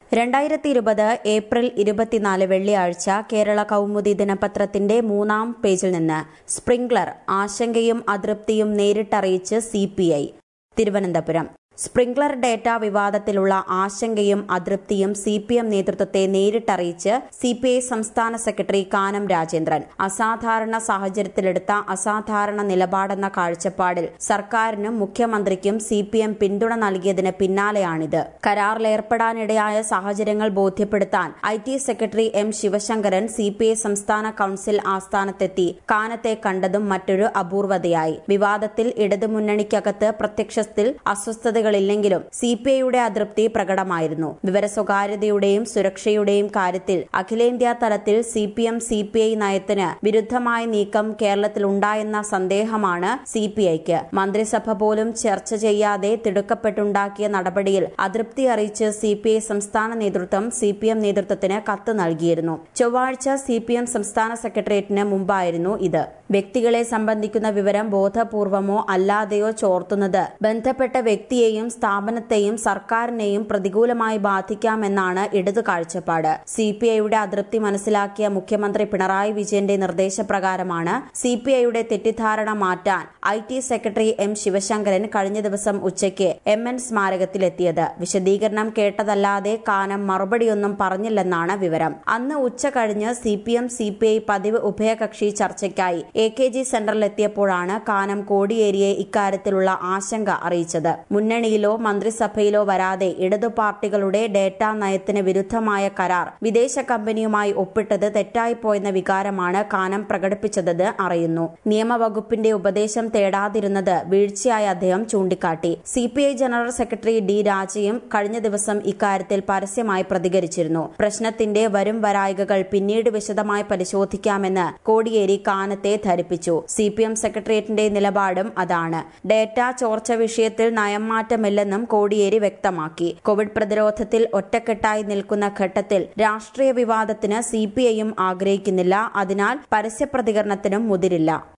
രണ്ടായിരത്തി ഇരുപത് ഏപ്രിൽ ഇരുപത്തിനാല് വെള്ളിയാഴ്ച കേരള കൗമുദി ദിനപത്രത്തിന്റെ മൂന്നാം പേജിൽ നിന്ന് സ്പ്രിംഗ്ലർ ആശങ്കയും അതൃപ്തിയും നേരിട്ടറിയിച്ച് സിപിഐ തിരുവനന്തപുരം സ്പ്രിംഗ്ലർ ഡേറ്റ വിവാദത്തിലുള്ള ആശങ്കയും അതൃപ്തിയും സി പി എം നേതൃത്വത്തെ നേരിട്ടറിയിച്ച് സി പി ഐ സംസ്ഥാന സെക്രട്ടറി കാനം രാജേന്ദ്രൻ അസാധാരണ സാഹചര്യത്തിലെടുത്ത അസാധാരണ നിലപാടെന്ന കാഴ്ചപ്പാടിൽ സർക്കാരിനും മുഖ്യമന്ത്രിക്കും സി പി എം പിന്തുണ നൽകിയതിന് പിന്നാലെയാണിത് കരാറിലേർപ്പെടാനിടയായ സാഹചര്യങ്ങൾ ബോധ്യപ്പെടുത്താൻ I T secretary M Sivasankaran C P I സംസ്ഥാന കൌൺസിൽ ആസ്ഥാനത്തെത്തി കാനത്തെ കണ്ടതും മറ്റൊരു അപൂർവതയായി വിവാദത്തിൽ ഇടതുമുന്നണിക്കകത്ത് പ്രത്യക്ഷത്തിൽ അസ്വസ്ഥതകളില്ലെങ്കിലും സി പി ഐയുടെ അതൃപ്തി പ്രകടമായിരുന്നു വിവരസ്വകാര്യതയുടെയും സുരക്ഷയുടെയും കാര്യത്തിൽ അഖിലേന്ത്യാ തലത്തിൽ C P M C P I നയത്തിന് വിരുദ്ധമായ നീക്കം കേരളത്തിലുണ്ടായെന്ന സന്ദേഹമാണ് സി പി ഐക്ക് മന്ത്രിസഭ പോലും ചർച്ച ചെയ്യാതെ തിടുക്കപ്പെട്ടുണ്ടാക്കിയ നടപടിയിൽ അതൃപ്തി അറിയിച്ച് സി പി ഐ സംസ്ഥാന നേതൃത്വം സി പി എം നേതൃത്വത്തിന് കത്ത് നൽകിയിരുന്നു ചൊവ്വാഴ്ച സി പി എം സംസ്ഥാന സെക്രട്ടേറിയറ്റിന് മുമ്പായിരുന്നു ഇത് വ്യക്തികളെ സംബന്ധിക്കുന്ന വിവരം ബോധപൂർവമോ അല്ലാതെയോ ചോർത്തുന്നത് ബന്ധപ്പെട്ട വ്യക്തിയെയും സ്ഥാപനത്തെയും സർക്കാരിനെയും പ്രതികൂലമായി ബാധിക്കാമെന്നാണ് ഇടതു കാഴ്ചപ്പാട് സി പി ഐയുടെ അതൃപ്തി മനസ്സിലാക്കിയ മുഖ്യമന്ത്രി പിണറായി വിജയന്റെ നിർദ്ദേശപ്രകാരമാണ് സി പി ഐയുടെ തെറ്റിദ്ധാരണ മാറ്റാൻ I T secretary M Sivasankaran കഴിഞ്ഞ ദിവസം ഉച്ചയ്ക്ക് എം എൻ സ്മാരകത്തിലെത്തിയത് വിശദീകരണം കേട്ടതല്ലാതെ കാനം മറുപടിയൊന്നും പറഞ്ഞില്ലെന്നാണ് വിവരം അന്ന് ഉച്ച കഴിഞ്ഞ് C P M C P I പതിവ് ഉഭയകക്ഷി ചർച്ചയ്ക്കായി എ കെ ജി സെന്ററിലെത്തിയപ്പോഴാണ് കാനം കോടിയേരിയെ ഇക്കാര്യത്തിലുള്ള ആശങ്ക അറിയിച്ചത് മുന്നണിയിലോ മന്ത്രിസഭയിലോ വരാതെ ഇടതു പാർട്ടികളുടെ ഡേറ്റാ നയത്തിന് വിരുദ്ധമായ കരാർ വിദേശ കമ്പനിയുമായി ഒപ്പിട്ടത് തെറ്റായിപ്പോയെന്ന വികാരമാണ് കാനം പ്രകടിപ്പിച്ചതെന്ന് അറിയുന്നു നിയമവകുപ്പിന്റെ ഉപദേശം തേടാതിരുന്നത് വീഴ്ചയായി അദ്ദേഹം ചൂണ്ടിക്കാട്ടി C P I general secretary D രാജയും കഴിഞ്ഞ ദിവസം ഇക്കാര്യത്തിൽ പരസ്യമായി പ്രതികരിച്ചിരുന്നു പ്രശ്നത്തിന്റെ വരും വരായികകൾ പിന്നീട് വിശദമായി പരിശോധിക്കാമെന്ന് കോടിയേരി കാനത്തെ ധരിപ്പിച്ചു സി പി എം സെക്രട്ടേറിയറ്റിന്റെ നിലപാടും അതാണ് ഡേറ്റ ചോർച്ച വിഷയത്തിൽ നയം മാറ്റമില്ലെന്നും കോടിയേരി വ്യക്തമാക്കി കോവിഡ് പ്രതിരോധത്തിൽ ഒറ്റക്കെട്ടായി നിൽക്കുന്ന ഘട്ടത്തിൽ രാഷ്ട്രീയ വിവാദത്തിന് സി പി ഐയും ആഗ്രഹിക്കുന്നില്ല അതിനാൽ പരസ്യ പ്രതികരണത്തിനും മുതിരില്ല